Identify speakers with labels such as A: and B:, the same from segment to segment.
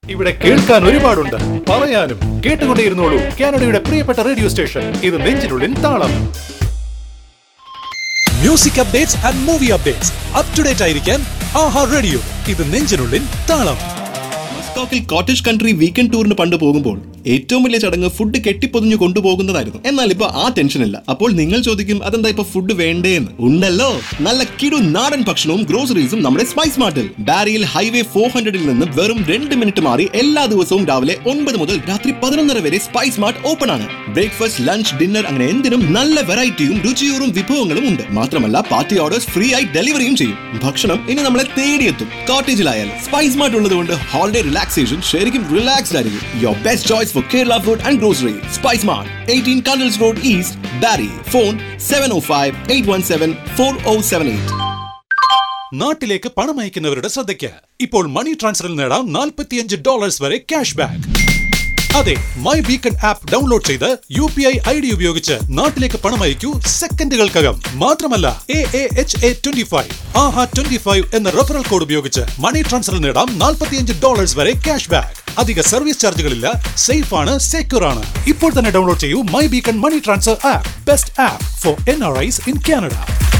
A: ഇവിടെ കേൾക്കാൻ ഒരുപാടുണ്ട് പറയാനും കേട്ടുകൊണ്ടേയിരുന്നോളൂ കാനഡയുടെ പ്രിയപ്പെട്ട റേഡിയോ സ്റ്റേഷൻ ഇത് നെഞ്ചിനുള്ളിൻ താളം
B: music updates and movie updates up to date ആയിരിക്കാൻ ആഹാ റേഡിയോ ഇത് നെഞ്ചിനുള്ളിൽ താളം
C: മസ്കോക്കിൽ കോട്ടേജ് കൺട്രി വീക്കെൻഡ് ടൂറിന് പണ്ട് പോകുമ്പോൾ ഏറ്റവും വലിയ ചടങ്ങ് ഫുഡ് കെട്ടിപ്പൊതിഞ്ഞു കൊണ്ടുപോകുന്നതായിരുന്നു എന്നാൽ ഇപ്പൊ ആ ടെൻഷൻ ഇല്ല അപ്പോൾ നിങ്ങൾ ചോദിക്കും അതെന്താ ഇപ്പൊ ഫുഡ് വേണ്ടേ എന്ന് ഉണ്ടല്ലോ നല്ല കിടു നാടൻ ഭക്ഷണവും ഗ്രോസറീസും നമ്മുടെ സ്പൈസ് മാർട്ടിൽ ബാരിയിൽ ഹൈവേ ഫോർ ഹൺഡ്രഡിൽ നിന്ന് വെറും രണ്ട് മിനിറ്റ് മാറി എല്ലാ ദിവസവും രാവിലെ ഒൻപത് മുതൽ രാത്രി പതിനൊന്നര വരെ സ്പൈസ് മാർട്ട് ഓപ്പൺ ആണ് ബ്രേക്ക്ഫാസ്റ്റ് ലഞ്ച് ഡിന്നർ അങ്ങനെ എന്തിനും നല്ല വെറൈറ്റിയും രുചിയൂറും വിഭവങ്ങളും ഉണ്ട് മാത്രമല്ല പാർട്ടി ഓർഡേഴ്സ് ഫ്രീ ആയി ഡെലിവറിയും ചെയ്യും ഭക്ഷണം ഇനി നമ്മളെ തേടിയെത്തും കോട്ടേജിലായാലും സ്പൈസ് മാർട്ട് ഉള്ളതുകൊണ്ട് ഹോളിഡേ റിലാക്സേഷൻ ശരിക്കും റിലാക്സ്ഡ് ആയിരിക്കും your best choice for Kerala food and grocery spice mart eighteen Cundles road east Barrie phone seven O five eight one seven four O seven eight
B: നാട്ടിലേക്ക് പണം അയക്കുന്നവരുടെ ശ്രദ്ധയ്ക്ക് ഇപ്പോൾ മണി ട്രാൻസ്ഫറിൽ നേടാം നാൽപ്പത്തിയഞ്ച് ഡോളേഴ്സ് വരെ ക്യാഷ് ബാക്ക് അതെ മൈ ബീക്കൺ ആപ്പ് ഡൗൺലോഡ് ചെയ്ത് U P I I D ഉപയോഗിച്ച് നാട്ടിലേക്ക് പണം അയക്കൂ സെക്കൻഡുകൾക്കകം മാത്രമല്ല A A H A twenty five ah twenty five എന്ന റെഫറൽ കോഡ് ഉപയോഗിച്ച് മണി ട്രാൻസ്ഫറിൽ നേടാം നാൽപ്പത്തിയഞ്ച് ഡോളേഴ്സ് വരെ ക്യാഷ് ബാക്ക് അധിക സർവീസ് ചാർജുകളില്ല സേഫ് ആണ് സെക്യൂർ ആണ് ഇപ്പോൾ തന്നെ ഡൗൺലോഡ് ചെയ്യൂ my beacon money transfer app best app for N R Is in Canada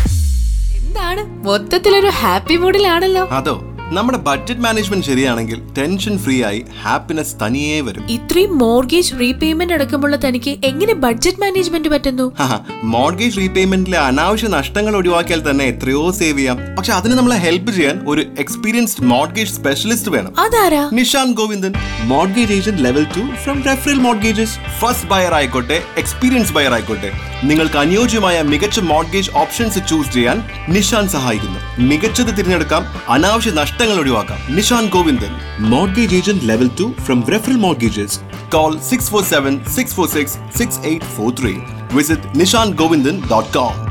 D: എന്താണ് മൊത്തത്തിലൊരു ഹാപ്പി മൂഡിലാണല്ലോ
C: അതോ നമ്മുടെ ബഡ്ജറ്റ് മാനേജ്മെന്റ് ശരിയാണെങ്കിൽ ടെൻഷൻ ഫ്രീ ആയി ഹാപ്പിനെസ് തനിയേ വരും
D: ഇത്രയും മോർഗേജ് റീപേയ്മെന്റ് അടക്കമുള്ള തനിക്ക് എങ്ങനെ ബഡ്ജറ്റ് മാനേജ്മെന്റ് പറ്റുന്നു
C: മോർഗേജ് റീപേയ്മെന്റിലെ അനാവശ്യ നഷ്ടങ്ങൾ ഒഴിവാക്കിയാൽ തന്നെ എത്രയോ സേവ് ചെയ്യാം പക്ഷെ അതിന് നമ്മളെ ഹെൽപ്പ് ചെയ്യാൻ ഒരു എക്സ്പീരിയൻസ്ഡ് മോർഗേജ് സ്പെഷ്യലിസ്റ്റ് വേണം
D: അതാരാ
C: Nishan Govindan mortgage agent level two from referral mortgages first buyer ആയിക്കോട്ടെ എക്സ്പീരിയൻസ് ബയർ ആയിക്കോട്ടെ നിങ്ങൾക്ക് അനുയോജ്യമായ മികച്ച മോർഗേജ് ഓപ്ഷൻസ് ചൂസ് ചെയ്യാൻ നിഷാൻ സഹായിക്കുന്നു മികച്ചത് തിരഞ്ഞെടുക്കാം അനാവശ്യ നഷ്ടങ്ങൾ ഒഴിവാക്കാം Nishan Govindan mortgage agent level two from referral mortgages call six four seven six four six six eight four three visit Nishan Govindan dot com